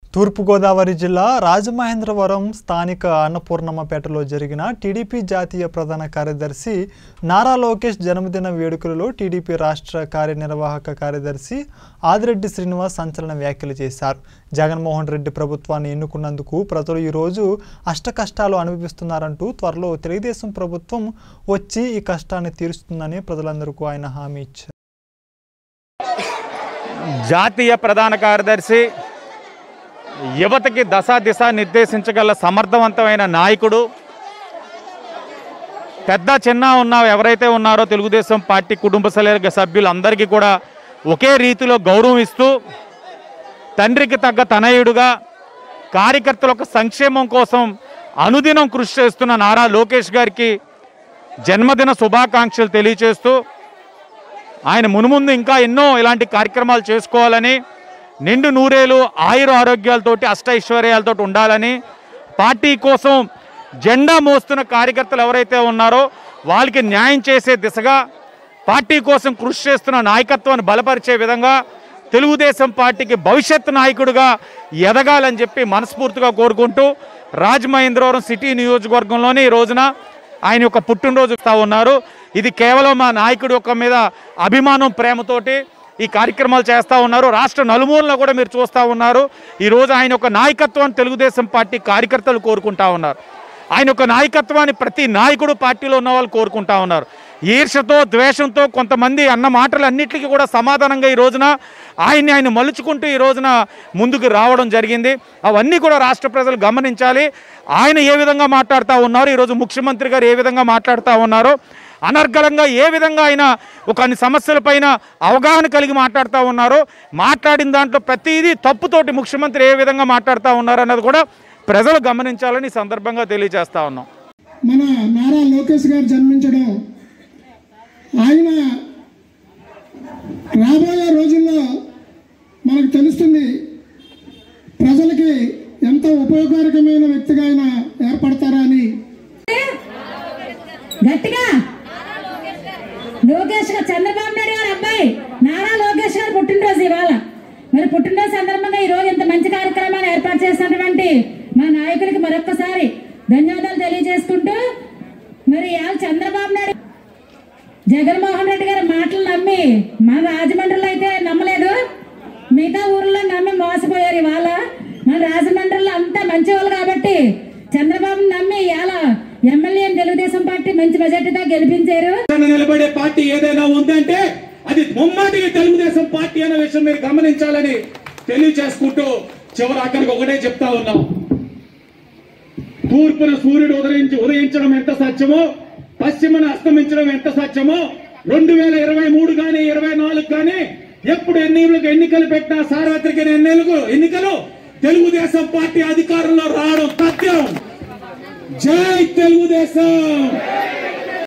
తూర్పుగోదావరి జిల్లా రాజమహేంద్రవరం స్థానిక అన్నపూర్ణమ్మపేటలో జరిగిన టీడీపీ జాతీయ ప్రధాన కార్యదర్శి నారా లోకేష్ జన్మదిన వేడుకలలో టీడీపీ రాష్ట్ర కార్యనిర్వాహక కార్యదర్శి ఆదిరెడ్డి శ్రీనివాస్ సంచలన వ్యాఖ్యలు చేశారు జగన్మోహన్ రెడ్డి ప్రభుత్వాన్ని ఎన్నుకున్నందుకు ప్రజలు ఈరోజు అష్టకష్టాలు అనుభవిస్తున్నారంటూ త్వరలో తెలుగుదేశం ప్రభుత్వం వచ్చి ఈ కష్టాన్ని తీరుస్తుందని ప్రజలందరికీ ఆయన హామీ ఇచ్చారు జాతీయ ప్రధాన కార్యదర్శి యువతకి దశ దిశ నిర్దేశించగల సమర్థవంతమైన నాయకుడు పెద్ద చిన్న ఉన్న ఎవరైతే ఉన్నారో తెలుగుదేశం పార్టీ కుటుంబ సభ్యుల సభ్యులందరికీ కూడా ఒకే రీతిలో గౌరవం ఇస్తూ తండ్రికి తగ్గ తనయుడుగా కార్యకర్తల యొక్క సంక్షేమం కోసం అనుదినం కృషి చేస్తున్న నారా లోకేష్ గారికి జన్మదిన శుభాకాంక్షలు తెలియచేస్తూ ఆయన మునుముందు ఇంకా ఎన్నో ఇలాంటి కార్యక్రమాలు చేసుకోవాలని నిండు నూరేలు ఆయుర ఆరోగ్యాలతోటి అష్టైశ్వర్యాలతో ఉండాలని పార్టీ కోసం జెండా మోస్తున్న కార్యకర్తలు ఎవరైతే ఉన్నారో వాళ్ళకి న్యాయం చేసే దిశగా పార్టీ కోసం కృషి చేస్తున్న నాయకత్వాన్ని బలపరిచే విధంగా తెలుగుదేశం పార్టీకి భవిష్యత్ నాయకుడిగా ఎదగాలని చెప్పి మనస్ఫూర్తిగా కోరుకుంటూ రాజమహేంద్రవరం సిటీ నియోజకవర్గంలోని ఈ రోజున ఆయన యొక్క పుట్టినరోజు ఇస్తా ఉన్నారు ఇది కేవలం మా నాయకుడి యొక్క మీద అభిమానం ప్రేమతోటి ఈ కార్యక్రమాలు చేస్తూ ఉన్నారు రాష్ట్ర నలుమూలలో కూడా మీరు చూస్తూ ఉన్నారు ఈరోజు ఆయన యొక్క నాయకత్వాన్ని తెలుగుదేశం పార్టీ కార్యకర్తలు కోరుకుంటా ఉన్నారు ఆయన యొక్క నాయకత్వాన్ని ప్రతి నాయకుడు పార్టీలో ఉన్న వాళ్ళు కోరుకుంటా ఉన్నారు ఈర్షతో ద్వేషంతో కొంతమంది అన్న మాటలు అన్నిటికీ కూడా సమాధానంగా ఈ రోజున ఆయన్ని ఆయన మలుచుకుంటూ ఈ రోజున ముందుకు రావడం జరిగింది అవన్నీ కూడా రాష్ట్ర ప్రజలు గమనించాలి ఆయన ఏ విధంగా మాట్లాడుతూ ఉన్నారు ఈరోజు ముఖ్యమంత్రి గారు ఏ విధంగా మాట్లాడుతూ ఉన్నారో అనర్గళంగా ఏ విధంగా ఆయన ఒక అన్ని సమస్యలపైన అవగాహన కలిగి మాట్లాడుతూ ఉన్నారో మాట్లాడిన దాంట్లో ప్రతిదీ తప్పుతోటి ముఖ్యమంత్రి ఏ విధంగా మాట్లాడుతూ ఉన్నారు అన్నది కూడా ప్రజలు గమనించాలని ఈ సందర్భంగా తెలియజేస్తా ఉన్నాం మన నారా లోకేష్ గారు జన్మించడం ఆయన రాబోయే రోజుల్లో మనకు తెలుస్తుంది ప్రజలకి ఎంత ఉపయోగకరమైన వ్యక్తిగా ఆయన ఏర్పడతారా అని గట్టిగా లోకేష్ గారు చంద్రబాబు నాయుడు గారు అబ్బాయి నారా లోకేష్ గారు పుట్టినరోజు ఇవాళ మరి పుట్టినరోజు సందర్భంగా ఈ రోజు ఇంత మంచి కార్యక్రమాన్ని ఏర్పాటు చేసినటువంటి మా నాయకులకి మరొక్కసారి ధన్యవాదాలు తెలియజేసుకుంటూ మరి ఇవాళ చంద్రబాబు నాయుడు జగన్మోహన్ రెడ్డి గారి మాటలు నమ్మి మన రాజమండ్రిలో అయితే నమ్మలేదు మిగతా ఊర్లో నమ్మి మోసపోయారు ఇవాళ మన రాజమండ్రిలో అంతా మంచివాళ్ళు కాబట్టి చంద్రబాబు నమ్మి ఇవాళ ఎమ్మెల్యే తెలుగుదేశం పార్టీ మంచి మెజార్టీతో గెలిపించారు పక్కన నిలబడే పార్టీ ఏదైనా ఉందంటే అది ముమ్మాటికి తెలుగుదేశం పార్టీ అనే విషయం మీరు గమనించాలని తెలియచేసుకుంటూ చివరి అక్కడికి ఒకటే చెప్తా ఉన్నాం తూర్పున సూర్యుడు ఉదయించి ఉదయించడం ఎంత సత్యమో పశ్చిమన అస్తమించడం ఎంత సత్యమో రెండు వేల ఇరవై మూడు కానీ ఇరవై నాలుగు కానీ ఎప్పుడు ఎన్నికలకు ఎన్నికలు పెట్టినా సార్వత్రిక ఎన్నికలు ఎన్నికలు తెలుగుదేశం పార్టీ అధికారంలో రావడం సత్యం జై తెలుగుదేశం